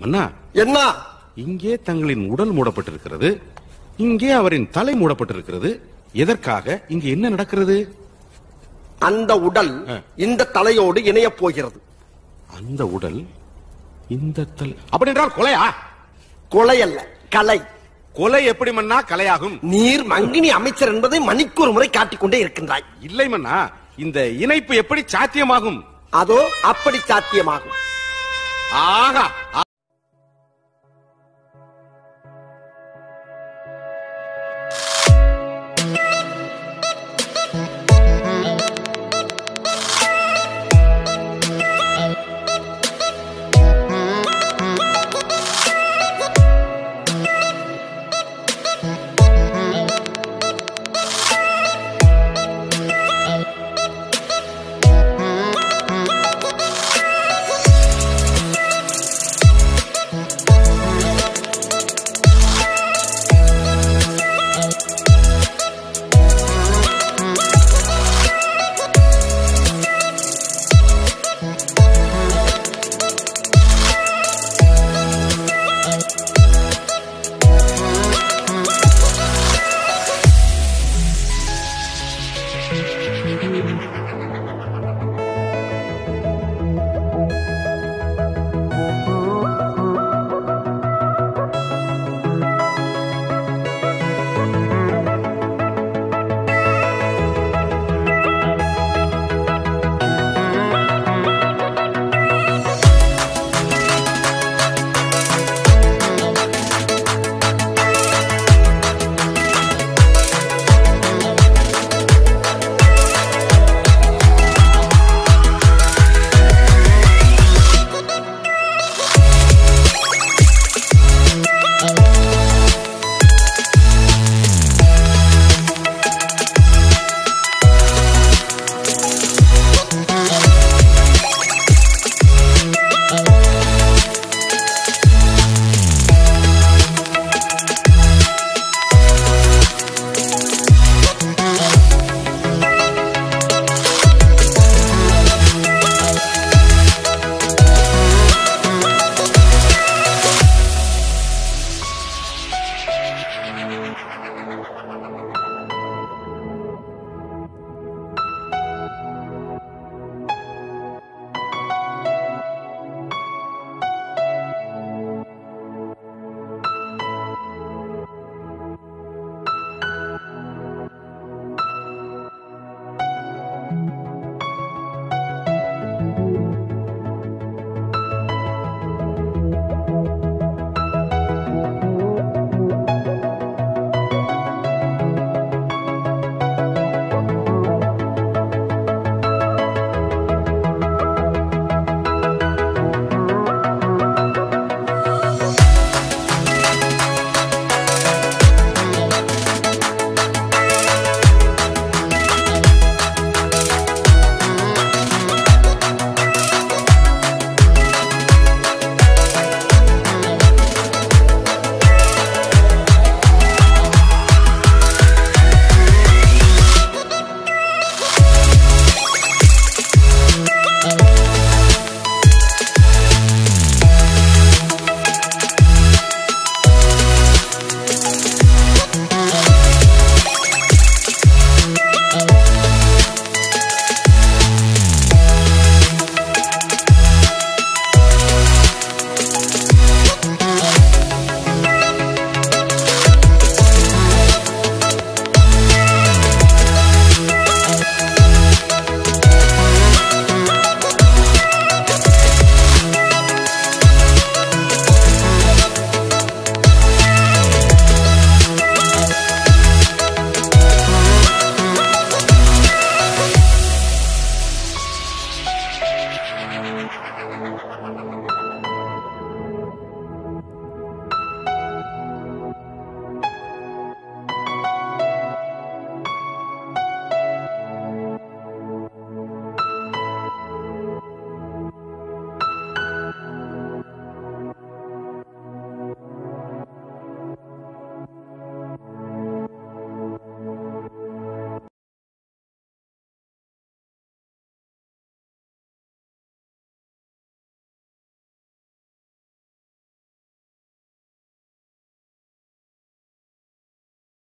மன்னா என்ன இங்கே தங்களின் உடல் மூடப்பட்டிருக்கிறது இங்கே அவரின் தலை மூடப்பட்டிருக்கிறது எதற்காக இங்கு என்ன நடக்கிறது அந்த உடல் ஆ. இந்த தலையோடு இணையப் போகிறது அந்த உடல் இந்த தலை அப்படி என்றால் கொலையா கொலை அல்ல கலை கொலை எப்படி மன்னா கலையாகும் நீர் மங்கினி அமைச்சர் என்பதை மணிக்கு ஒரு முறை காட்டிக்கொண்டே இருக்கின்றாய் இல்லை மன்னா இந்த இணைப்பு எப்படி சாத்தியமாகும் அதோ அப்படி சாத்தியமாகும் ஆகா